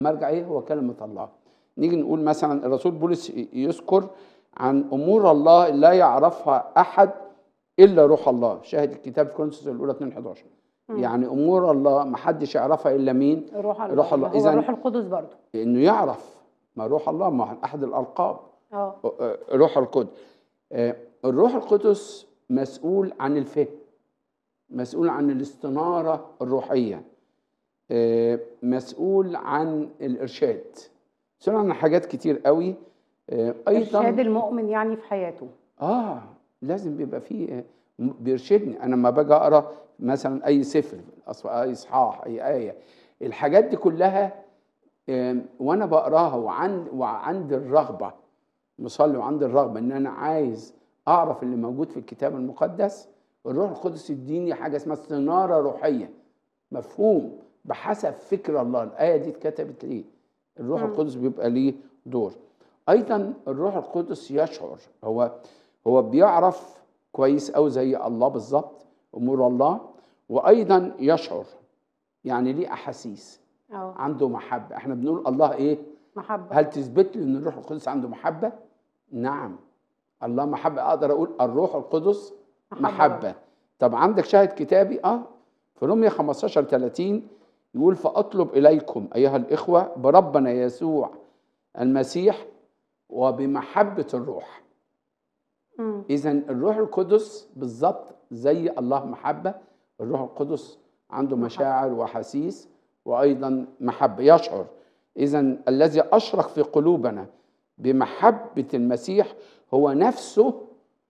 مرجع ايه هو كلمه الله نيجي نقول مثلا الرسول بولس يذكر عن امور الله لا يعرفها احد الا روح الله شاهد الكتاب في كورنثوس الاولى 2 11 يعني امور الله ما حدش يعرفها الا مين روح الله روح الله. هو إذن- الروح القدس برضه انه يعرف ما روح الله ما احد الالقاب اه روح القدس آه، الروح القدس مسؤول عن الفهم مسؤول عن الاستنارة الروحية آه، مسؤول عن الإرشاد مسؤول عن حاجات كتير قوي آه، ارشاد أيضا المؤمن يعني في حياته آه لازم بيبقى فيه آه، م- بيرشدني أنا لما باجي أقرأ مثلا أي سفر أص- أي إصحاح أي آية الحاجات دي كلها آم، وأنا بقراها وعند وعند الرغبة مصلي وعندي الرغبه ان انا عايز اعرف اللي موجود في الكتاب المقدس الروح القدس يديني حاجه اسمها استناره روحيه مفهوم بحسب فكر الله الايه دي اتكتبت ليه الروح مم. القدس بيبقى ليه دور ايضا الروح القدس يشعر هو هو بيعرف كويس قوي زي الله بالظبط امور الله وايضا يشعر يعني ليه احاسيس اه عنده محبه احنا بنقول الله ايه محبه هل تثبت لي ان الروح القدس عنده محبه؟ نعم الله محبه اقدر اقول الروح القدس محبة محبه طب عندك شاهد كتابي اه في رومية 15 30 يقول فاطلب اليكم ايها الاخوه بربنا يسوع المسيح وبمحبه الروح مم. اذا الروح القدس بالظبط زي الله محبه الروح القدس عنده محبة. مشاعر وحسيس وايضا محبه يشعر اذا الذي اشرق في قلوبنا بمحبه المسيح هو نفسه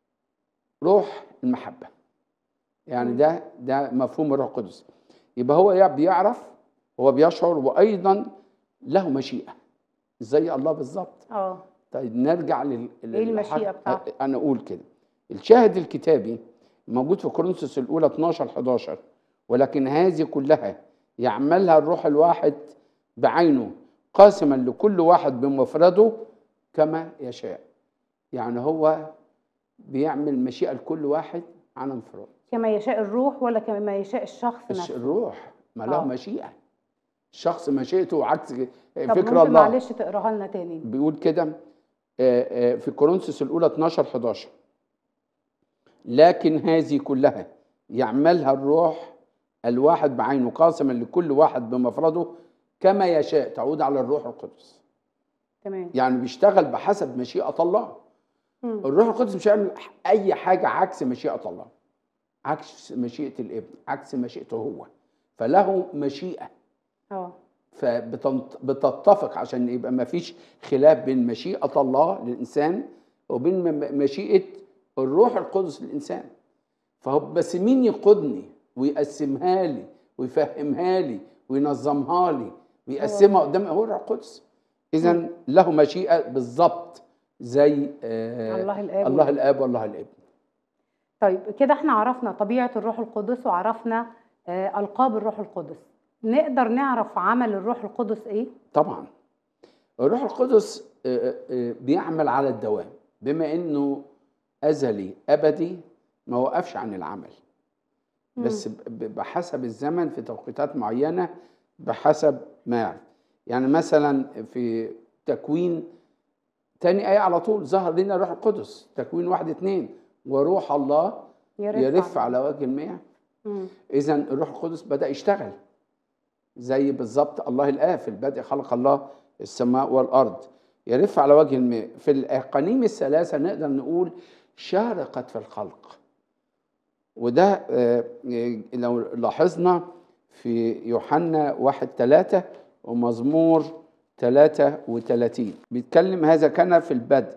روح المحبه يعني مم. ده ده مفهوم الروح القدس يبقى هو يع- بيعرف هو بيشعر وايضا له مشيئه زي الله بالظبط اه طيب نرجع لل لل- إيه المشيئة للحق- بتاعته؟ انا اقول كده الشاهد الكتابي موجود في كورنثوس الاولى 12 11 ولكن هذه كلها يعملها الروح الواحد بعينه قاسما لكل واحد بمفرده كما يشاء يعني هو بيعمل مشيئه لكل واحد عن انفراد كما يشاء الروح ولا كما يشاء الشخص الش- نفسه الروح ما له آه. مشيئه الشخص مشيئته عكس طب فكر ممكن الله معلش تقراها لنا تاني بيقول كده آه، آه، في كورنثوس الاولى 12 11 لكن هذه كلها يعملها الروح الواحد بعينه قاسما لكل واحد بمفرده كما يشاء تعود على الروح القدس تمام يعني بيشتغل بحسب مشيئة الله مم. الروح القدس مش هيعمل أي حاجة عكس مشيئة الله عكس مشيئة الابن عكس مشيئته هو فله مشيئة اه فبتتفق عشان يبقى ما فيش خلاف بين مشيئة الله للإنسان وبين م- مشيئة الروح القدس للإنسان فهو بس مين يقودني ويقسمها لي ويفهمها لي وينظمها لي ويقسمها قدام هو الروح القدس إذا له مشيئة بالظبط زي آه الله الآب الله الآب والله الابن طيب كده احنا عرفنا طبيعة الروح القدس وعرفنا آه ألقاب الروح القدس نقدر نعرف عمل الروح القدس ايه؟ طبعا الروح القدس آه، آه، بيعمل على الدوام بما انه ازلي ابدي ما وقفش عن العمل مم. بس ب- ب- بحسب الزمن في توقيتات معينه بحسب ما يعرف يعني مثلا في تكوين تاني آية على طول ظهر لنا الروح القدس تكوين واحد اتنين وروح الله يرف على وجه المياه مم. اذا الروح القدس بدا يشتغل زي بالظبط الله الاب في البدء خلق الله السماء والارض يرف على وجه الماء في الاقانيم الثلاثه نقدر نقول شارقت في الخلق وده آه، آه، لو لاحظنا في يوحنا واحد ثلاثة ومزمور ثلاثة وثلاثين بيتكلم هذا كان في البدء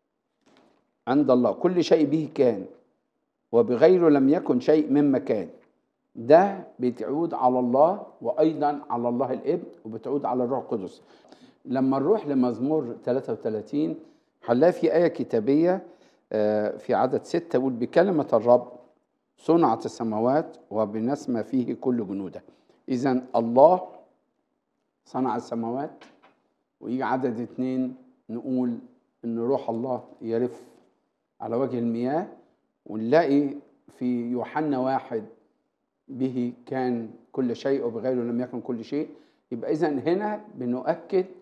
عند الله كل شيء به كان وبغيره لم يكن شيء مما كان ده بتعود على الله وايضا على الله الابن وبتعود على الروح القدس لما نروح لمزمور 33 هنلاقي في ايه كتابيه آه، في عدد ستة يقول بكلمه الرب صنعت السماوات وبنسمة فيه كل جنوده اذا الله صنع السماوات ويجي عدد اتنين نقول ان روح الله يرف على وجه المياه ونلاقي في يوحنا واحد به كان كل شيء وبغيره لم يكن كل شيء يبقى اذا هنا بنؤكد